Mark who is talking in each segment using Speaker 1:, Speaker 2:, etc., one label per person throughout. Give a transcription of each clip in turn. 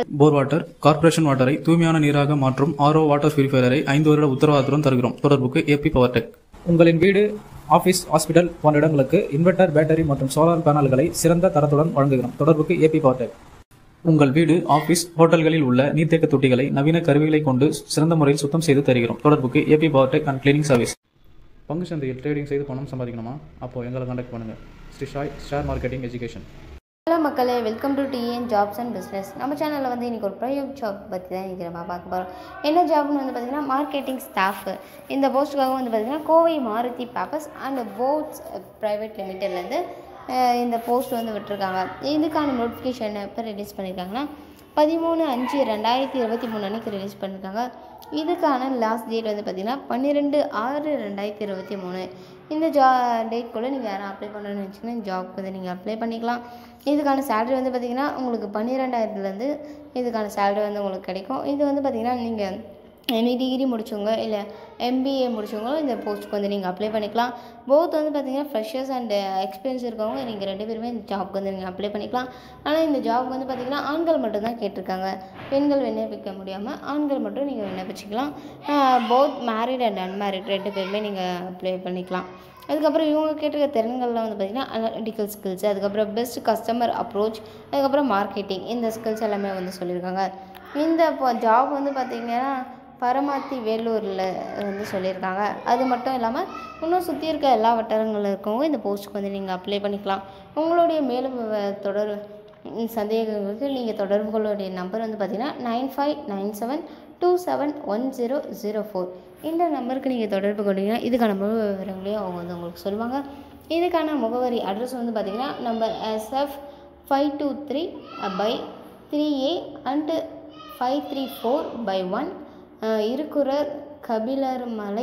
Speaker 1: போர் water corporation வாட்டரை தூய்மையான நீராக மாற்றும் ஆரோ வாட்டர் பியூரிஃபையரை ஐந்து வருட உத்தரவாதத்துடன் தருகிறோம் தொடர்புக்கு ஏபி பவர் டெக்
Speaker 2: உங்களின் வீடு ஆபீஸ் ஹாஸ்பிட்டல் போன்ற இடங்களுக்கு இன்வெர்ட்டர் பேட்டரி மற்றும் சோலார் பேனல்களை சிறந்த தரத்துடன் வழங்குகிறோம் தொடர்புக்கு ஏபி பவர்
Speaker 1: உங்கள் வீடு ஆபீஸ் ஹோட்டல்களில் உள்ள நீர்த்தேக்க தொட்டிகளை நவீன கருவிகளை கொண்டு சிறந்த முறையில் சுத்தம் செய்து தருகிறோம் தொடர்புக்கு AP power tech and cleaning service பங்கு சந்தையில் ட்ரேடிங் செய்து பணம் சம்பாதிக்கணுமா அப்போ எங்களை கான்டாக்ட் பண்ணுங்க Sri Sai share marketing education
Speaker 3: hello மக்களே welcome to TN jobs and business நம்ம சேனலில் வந்து இன்றைக்கி ஒரு ப்ரைவேட் ஜாப் பற்றி தான் இன்றைக்கி நம்ம பார்க்க போகிறோம் என்ன ஜாப்னு வந்து பார்த்திங்கன்னா மார்க்கெட்டிங் ஸ்டாஃப் இந்த போஸ்ட்டுக்காக வந்து பார்த்திங்கன்னா Kovai Maruti papers and boards private லிமிட்டட்லேருந்து இந்த போஸ்ட் வந்து விட்டுருக்காங்க இதுக்கான நோட்டிஃபிகேஷன் எப்போ ரிலீஸ் பண்ணியிருக்காங்கன்னா பதிமூணு அஞ்சு ரெண்டாயிரத்தி இருபத்தி மூணு அன்றைக்கி ரிலீஸ் பண்ணியிருக்காங்க இதுக்கான லாஸ்ட் டேட் வந்து பார்த்திங்கன்னா பன்னிரெண்டு ஆறு ரெண்டாயிரத்தி இருபத்தி மூணு இந்த ஜா டேட்குள்ளே நீங்கள் யாரும் அப்ளை பண்ணணும்னு நினச்சிங்கன்னா இந்த ஜாப்க்கு வந்து நீங்கள் அப்ளை பண்ணிக்கலாம் இதுக்கான சேலரி வந்து பார்த்திங்கன்னா உங்களுக்கு பன்னிரெண்டாயிரத்துலேருந்து இதுக்கான சேலரி வந்து உங்களுக்கு கிடைக்கும் இது வந்து பார்த்திங்கன்னா நீங்கள் எனி டிகிரி முடிச்சவங்க இல்லை எம்பிஏ முடிச்சவங்களும் இந்த போஸ்ட்டுக்கு வந்து நீங்கள் அப்ளை பண்ணிக்கலாம் போத் வந்து பார்த்தீங்கன்னா ஃப்ரெஷர்ஸ் அண்ட் எக்ஸ்பீரியன்ஸ் இருக்கவங்க நீங்கள் ரெண்டு பேருமே இந்த ஜாப்க்கு வந்து நீங்கள் அப்ளை பண்ணிக்கலாம் ஆனால் இந்த ஜாப் வந்து பார்த்திங்கன்னா ஆண்கள் மட்டும் தான் கேட்டிருக்காங்க பெண்கள் விண்ணப்பிக்க முடியாமல் ஆண்கள் மட்டும் நீங்கள் விண்ணப்பிச்சிக்கலாம் போத் மேரிட் அண்ட் அன்மேரிட் ரெண்டு பேருமே நீங்கள் அப்ளை பண்ணிக்கலாம் அதுக்கப்புறம் இவங்க கேட்டிருக்க திறன்கள்லாம் வந்து பார்த்திங்கன்னா அனாலிட்டிக்கல் ஸ்கில்ஸ் அதுக்கப்புறம் பெஸ்ட் கஸ்டமர் அப்ரோச் அதுக்கப்புறம் மார்க்கெட்டிங் இந்த ஸ்கில்ஸ் எல்லாமே வந்து சொல்லியிருக்காங்க இந்த ஜாப் வந்து பார்த்திங்கன்னா பரமாத்தி வேலூரில் வந்து சொல்லியிருக்காங்க அது மட்டும் இல்லாமல் இன்னும் சுற்றி இருக்க எல்லா வட்டாரங்களில் இருக்கவங்க இந்த போஸ்ட்டுக்கு வந்து நீங்கள் அப்ளை பண்ணிக்கலாம் உங்களுடைய மேலும் வ- தொடர் சந்தேகங்களுக்கு நீங்கள் தொடர்பு கொள்ளுடைய நம்பர் வந்து பார்த்தீங்கன்னா nine five nine seven two seven one zero zero four இந்த நம்பருக்கு நீங்கள் தொடர்பு கொண்டீங்கன்னா இதுக்கான முழு விவரங்களையும் அவங்க வந்து உங்களுக்கு சொல்லுவாங்க இதுக்கான முகவரி அட்ரஸ் வந்து பார்த்தீங்கன்னா number SF five two three by three A and five three four by one இருக்குறர் கபிலர் மலை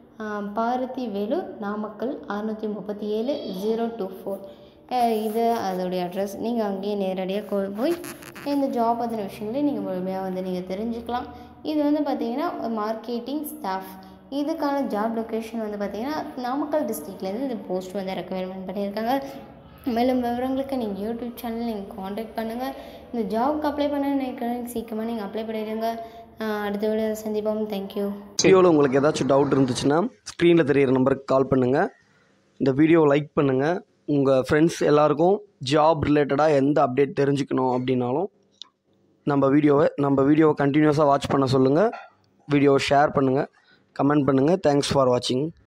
Speaker 3: பாரதி வேலு நாமக்கல் அறுநூற்றி முப்பத்தி ஏழு ஜீரோ டூ ஃபோர் இது அதோடைய அட்ரஸ் நீங்கள் அங்கேயே நேரடியாக கொ போய் இந்த ஜாப் பற்றின விஷயங்களையும் நீங்கள் முழுமையாக வந்து நீங்கள் தெரிஞ்சுக்கலாம் இது வந்து பார்த்தீங்கன்னா மார்க்கெட்டிங் ஸ்டாஃப் இதுக்கான ஜாப் லொக்கேஷன் வந்து பார்த்தீங்கன்னா நாமக்கல் டிஸ்ட்ரிக்ட்லேருந்து இந்த போஸ்ட் வந்து ரெக்கமெண்ட் பண்ணியிருக்காங்க மேலும் விவரங்களுக்கு நீங்கள் யூடியூப் சேனல் நீங்கள் காண்டாக்ட் பண்ணுங்கள் இந்த ஜாப்க்கு அப்ளை பண்ண நினைக்கிறேன் சீக்கிரமாக நீங்கள் அப்ளை பண்ணிடுங்க ஆஹ் அடுத்த வீடியோ சந்திப்போம் தேங்க்யூ
Speaker 4: வீடியோவில் உங்களுக்கு ஏதாச்சும் டவுட் இருந்துச்சுன்னா ஸ்க்ரீனில் தெரியிற நம்பருக்கு கால் பண்ணுங்கள் இந்த வீடியோவை லைக் பண்ணுங்கள் உங்கள் ஃப்ரெண்ட்ஸ் எல்லாருக்கும் ஜாப் ரிலேட்டடாக எந்த அப்டேட் தெரிஞ்சுக்கணும் அப்படின்னாலும் நம்ம வீடியோவை நம்ம வீடியோவை கண்டினியூஸாக வாட்ச் பண்ண சொல்லுங்கள் வீடியோவை ஷேர் பண்ணுங்கள் கமெண்ட் பண்ணுங்கள் தேங்க்ஸ் ஃபார் வாட்சிங்